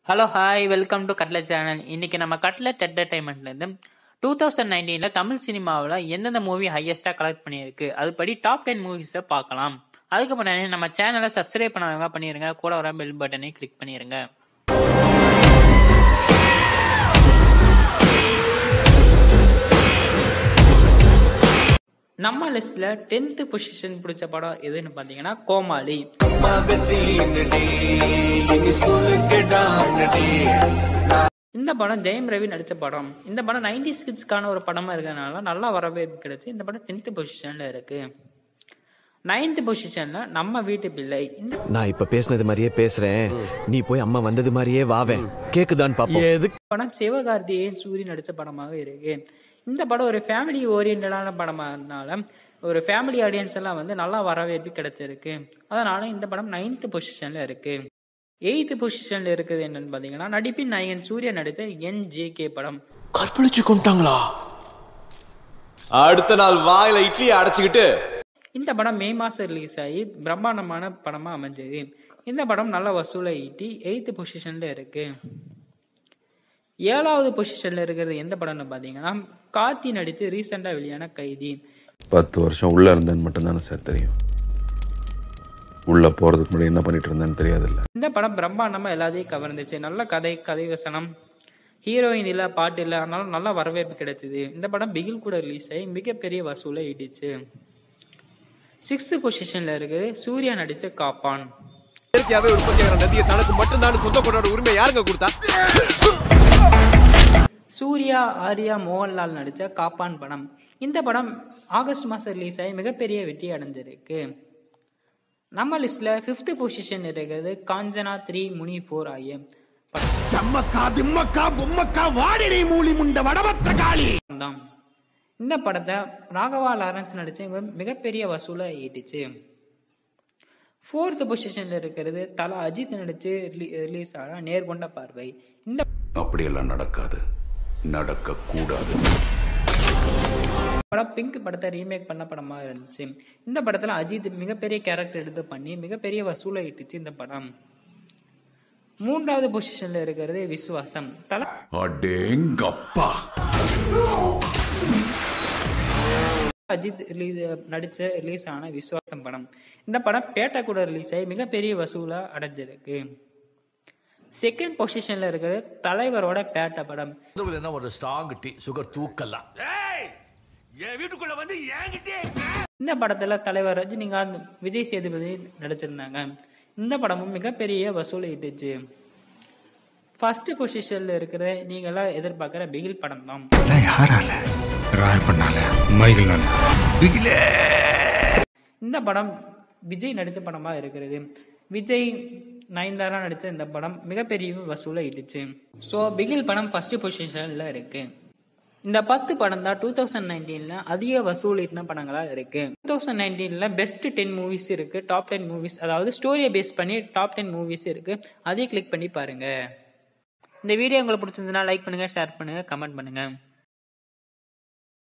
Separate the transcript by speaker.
Speaker 1: hello hi welcome to cutlet channel இன்னைக்கு நம்ம cutlet என்டர்டைன்மெண்ட்லேருந்து two thousand நைன்டீனில் தமிழ் சினிமாவில் எந்தெந்த மூவி ஹையஸ்ட்டாக கலெக்ட் பண்ணியிருக்கு அதுபடி டாப் டென் மூவிஸை பார்க்கலாம் அதுக்கு முன்னாடி நம்ம சேனலை சப்ஸ்கிரைப் பண்ணாதவங்க பண்ணிடுங்க கூட வர பெல் பட்டனை கிளிக் பண்ணிடுங்க நம்ம லிஸ்ட்ல டென்த் பொசிஷன் பிடிச்ச படம் எதுன்னு பார்த்தீங்கன்னா கோமாளி இந்த படம் ஜெயம் ரவி நடிச்ச படம் இந்த படம் நைன்டி கிட்ஸ்க்கான ஒரு படமா இருக்கிறதுனால நல்லா வரவேற்பு கிடைச்சு இந்த படம் டென்த் பொசிஷன்ல இருக்கு நைன்த் பொசிஷன்ல நம்ம வீட்டு பிள்ளை இந்த
Speaker 2: நான் இப்ப பேசுனது மாதிரியே பேசுறேன் நீ போய் அம்மா வந்தது மாதிரியே வாவேன் கேக்குதான்னு பாப்போம்
Speaker 1: படம் சிவகார்த்திகேயன் சூரி நடிச்ச படமாக இருக்கு இந்த படம் ஒரு ஃபேமிலி ஓரியன்டான படமானால ஒரு ஃபேமிலி ஆடியன்ஸ் எல்லாம் வந்து நல்லா வரவேற்பு கிடைச்சிருக்கு அதனால இந்த படம் நைன்த் பொசிஷன்ல இருக்கு எயித்து பொசிஷன்ல இருக்குது என்னன்னு பாத்தீங்கன்னா நடிப்பின் நாயகன் சூர்யா நடிச்ச என் ஜே கே படம்
Speaker 3: கற்பழிச்சு கொண்டாங்களா
Speaker 4: அடுத்த நாள் வாயில இட்லி அடைச்சுக்கிட்டு
Speaker 1: இந்த படம் மே மாசம் ரிலீஸ் ஆகி பிரம்மாண்டமான படமா அமைஞ்சது இந்த படம் நல்ல வசூலை ஈட்டி எயித்து பொசிஷன்ல இருக்கு ஏழாவது பொசிஷன்ல இருக்கிறது எந்த படம்னு பாத்தீங்கன்னா கார்த்தி நடிச்சு ரீசெண்டா வெளியான கைதி
Speaker 5: பத்து வருஷம் உள்ள இருந்தேன்னு மட்டும்தானே சார் தெரியும் உள்ள போறதுக்கு முன்னாடி என்ன பண்ணிட்டு இருந்தேன்னு தெரியாதுல்ல
Speaker 1: இந்த படம் பிரம்மாண்டமா எல்லாத்தையும் கவர்ந்துச்சு நல்ல கதை கதை வசனம் ஹீரோயின் இல்ல பாட்டு இல்ல அதனால நல்ல வரவேற்பு கிடைச்சது இந்த படம் பிகில் கூட ரிலீஸ் ஆகி மிகப்பெரிய வசூலை ஈட்டிச்சு சிக்ஸ்த் பொசிஷன்ல இருக்குது சூர்யா நடிச்ச காப்பான்
Speaker 2: இயற்கையாவே உற்பத்தி ஆகிற நதியை தனக்கு மட்டும்தான் சொந்த கொண்டாட உரிமை யாருங்க கொடுத்தா
Speaker 1: சூர்யா ஆர்யா மோகன்லால் நடிச்ச காப்பான் படம் இந்த படம் ஆகஸ்ட் மாசம் ரிலீஸ் ஆகி மிகப்பெரிய வெற்றி அடைஞ்சிருக்கு நம்ம லிஸ்ட்ல ஃபிஃப்த் பொசிஷன் இருக்கிறது காஞ்சனா த்ரீ முனி ஃபோர் ஆகிய
Speaker 3: சம்மக்கா திம்மக்கா பொம்மக்கா வாடினை மூலி முண்ட வடபத்திர காளி
Speaker 1: படம் தான் இந்த படத்தை ராகவா லாரன்ஸ் நடிச்ச மிக- மிகப்பெரிய வசூலை ஈட்டுச்சு ஃபோர்த் பொசிஷன்ல இருக்கிறது தலா அஜித் நடிச்சு ரிலீஸ் ஆன நேர்கொண்ட பார்வை இந்த
Speaker 6: அப்படியெல்லாம் நடக்காது நடக்க கூடாது
Speaker 1: படம் பிங்க் படத்தை ரீமேக் பண்ண படமா இருந்துச்சு இந்த படத்துல அஜித் மிகப்பெரிய கேரக்டர் எடுத்து பண்ணி மிகப்பெரிய வசூலை ஈட்டுச்சு இந்த படம் மூன்றாவது பொசிஷன்ல இருக்கிறது விசுவாசம் தல
Speaker 6: அடேங்கப்பா
Speaker 1: அஜித் ரிலீஸ் நடிச்ச ரிலீஸ் ஆன விசுவாசம் படம் இந்த படம் பேட்டை கூட ரிலீஸ் ஆகி மிகப்பெரிய வசூலா அடைஞ்சிருக்கு செகண்ட் பொசிஷன்ல இருக்கிற தலைவரோட பேட்டை படம்
Speaker 7: என்ன ஒரு ஸ்ட்ராங் டீ சுகர் தூக்கலாம்
Speaker 3: என் வீட்டுக்குள்ள வந்து என்கிட்டே
Speaker 1: இந்த படத்துல தலைவர் ரஜினிகாந்த் விஜய் சேதுபதி நடிச்சிருந்தாங்க இந்த படமும் மிகப்பெரிய வசூலை ஈட்டுச்சு ஃபர்ஸ்ட் பொசிஷன்ல இருக்கிற நீங்களாம் எதிர்பார்க்கிற பிகில் படம் தான்
Speaker 8: யாரால ராய் பண்ணால மைகள்னால பிகிலே
Speaker 1: இந்த படம் விஜய் நடிச்ச படமா இருக்கிறது விஜய் நயன்தாரா நடிச்ச இந்த படம் மிகப்பெரிய வசூலை ஈட்டுச்சு ஸோ பிகில் படம் ஃபர்ஸ்ட் பொசிஷன்ல இருக்கு இந்த பத்து படம் தான் டூ தௌசண்ட் நைன்டீன்ல அதிக வசூல் ஈட்டின படங்களா இருக்கு டூ தௌசண்ட் நைன்டீன்ல பெஸ்ட் டென் மூவிஸ் இருக்கு டாப் டென் மூவிஸ் அதாவது ஸ்டோரியை பேஸ் பண்ணி டாப் டென் மூவிஸ் இருக்கு அதையும் கிளிக் பண்ணி பாருங்க இந்த வீடியோ உங்களுக்கு பிடிச்சிருந்ததுன்னா லைக் பண்ணுங்க ஷேர் பண்ணுங்க கமெண்ட் பண்ணுங்க